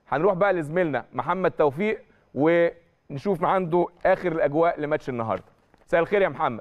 هنروح بقى لزميلنا محمد توفيق ونشوف عنده اخر الاجواء لماتش النهارده مساء الخير يا محمد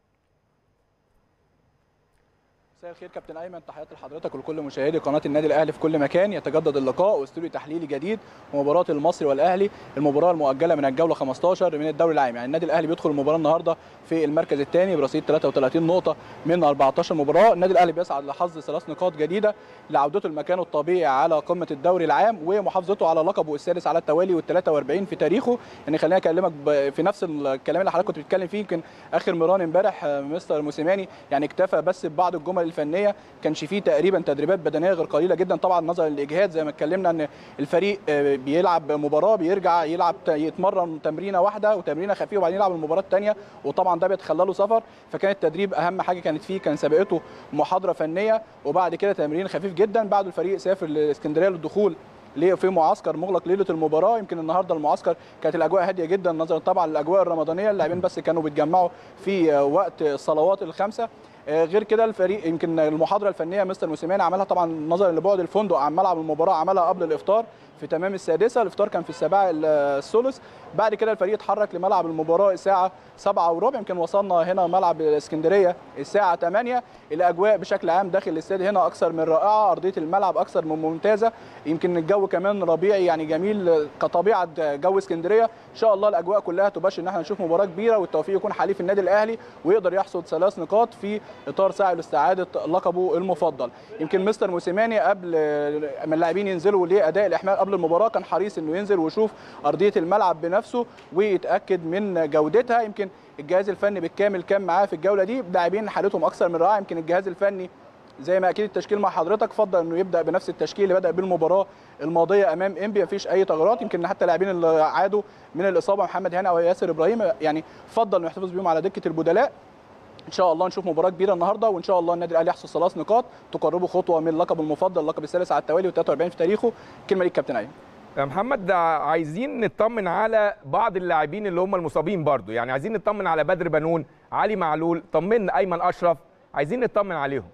مساء الخير كابتن ايمن تحياتي لحضرتك ولكل مشاهدي قناه النادي الاهلي في كل مكان يتجدد اللقاء واستوديو تحليلي جديد ومباراه المصري والاهلي المباراه المؤجله من الجوله 15 من الدوري العام يعني النادي الاهلي بيدخل المباراه النهارده في المركز الثاني برصيد 33 نقطه من 14 مباراه النادي الاهلي بيسعد لحظ ثلاث نقاط جديده لعودته لمكانه الطبيعي على قمه الدوري العام ومحافظته على لقبه السادس على التوالي وال 43 في تاريخه يعني خليني اكلمك في نفس الكلام اللي حضرتك كنت بتتكلم فيه يمكن اخر مران امبارح مستر موسيماني يعني اكتفى بس ببعض الجمل الفنيه كانش فيه تقريبا تدريبات بدنيه غير قليله جدا طبعا نظرا للاجهاد زي ما اتكلمنا ان الفريق بيلعب مباراه بيرجع يلعب يتمرن تمرينه واحده وتمرينه خفيفه وبعدين يلعب المباراه الثانيه وطبعا ده بيتخلله سفر فكان التدريب اهم حاجه كانت فيه كان سابقته محاضره فنيه وبعد كده تمرين خفيف جدا بعد الفريق سافر لاسكندريه للدخول في معسكر مغلق ليله المباراه يمكن النهارده المعسكر كانت الاجواء هاديه جدا نظرا طبعا للاجواء الرمضانيه اللاعبين بس كانوا بيتجمعوا في وقت الصلوات الخمسه غير كده الفريق يمكن المحاضره الفنيه مستر موسيماني عملها طبعا نظرا لبعد الفندق عن ملعب المباراه عملها قبل الافطار في تمام السادسه الافطار كان في السابعه الثلث بعد كده الفريق اتحرك لملعب المباراه الساعه 7 وربع يمكن وصلنا هنا ملعب الاسكندريه الساعه 8 الاجواء بشكل عام داخل الاستاد هنا اكثر من رائعه ارضيه الملعب اكثر من ممتازه يمكن الجو كمان ربيعي يعني جميل كطبيعه جو اسكندريه ان شاء الله الاجواء كلها تبشر ان احنا نشوف مباراه كبيره والتوفيق يكون حليف النادي الاهلي ويقدر يحصد ثلاث نقاط في اطار سعي لاستعاده لقبه المفضل يمكن مستر موسيماني قبل ما اللاعبين ينزلوا لاداء الاحمال قبل المباراه كان حريص انه ينزل ويشوف ارضيه الملعب بنفسه ويتاكد من جودتها يمكن الجهاز الفني بالكامل كان معاه في الجوله دي لاعبين حالتهم اكثر من رائعه يمكن الجهاز الفني زي ما اكيد التشكيل مع حضرتك فضل انه يبدا بنفس التشكيل اللي بدا بالمباراه الماضيه امام انبي مفيش اي تغيرات يمكن حتى اللاعبين اللي عادوا من الاصابه محمد هاني او ياسر ابراهيم يعني فضل انه يحتفظ بيهم على دكه البدلاء ان شاء الله نشوف مباراه كبيره النهارده وان شاء الله النادي الاهلي يحصل ثلاث نقاط تقربه خطوه من اللقب المفضل اللقب الثالث على التوالي و43 في تاريخه كلمه ليك كابتن ايمن يا محمد عايزين نطمن على بعض اللاعبين اللي هم المصابين برضو يعني عايزين نطمن على بدر بنون علي معلول طمنا ايمن اشرف عايزين نطمن عليهم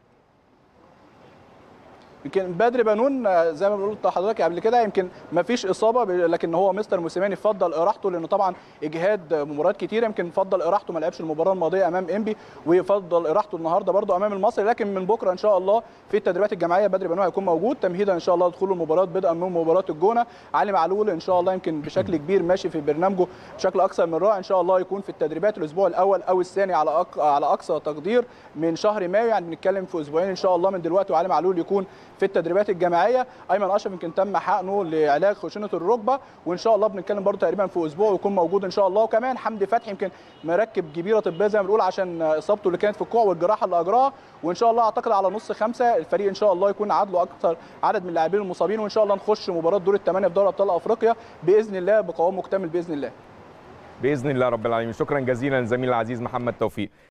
يمكن بدر بنون زي ما قلت لحضرتك قبل كده يمكن ما فيش اصابه لكن هو مستر موسيماني فضل اراحته لانه طبعا اجهاد مباريات كتيره يمكن فضل اراحته ما لعبش المباراه الماضيه امام انبي ويفضل اراحته النهارده برده امام المصري لكن من بكره ان شاء الله في التدريبات الجماعيه بدر بنون هيكون موجود تمهيدا ان شاء الله لدخول المباراه بدءا من مباراه الجونه علي معلول ان شاء الله يمكن بشكل كبير ماشي في برنامجه بشكل اكثر من رائع ان شاء الله يكون في التدريبات الاسبوع الاول او الثاني على أق... على اقصى تقدير من شهر مايو يعني بنتكلم في اسبوعين ان شاء الله من دلوقتي وعلي معلول يكون في التدريبات الجماعيه ايمن اشرف يمكن تم حقنه لعلاج خشونه الركبه وان شاء الله بنتكلم برضه تقريبا في اسبوع ويكون موجود ان شاء الله وكمان حمدي فتحي يمكن مركب جبيره طبيه زي ما بنقول عشان اصابته اللي كانت في الكوع والجراحه اللي اجراها وان شاء الله اعتقد على نص خمسه الفريق ان شاء الله يكون عدله اكثر عدد من اللاعبين المصابين وان شاء الله نخش مباراه دور الثمانيه في دوري ابطال افريقيا باذن الله بقوام مكتمل باذن الله باذن الله رب العالمين شكرا جزيلا زميل العزيز محمد توفيق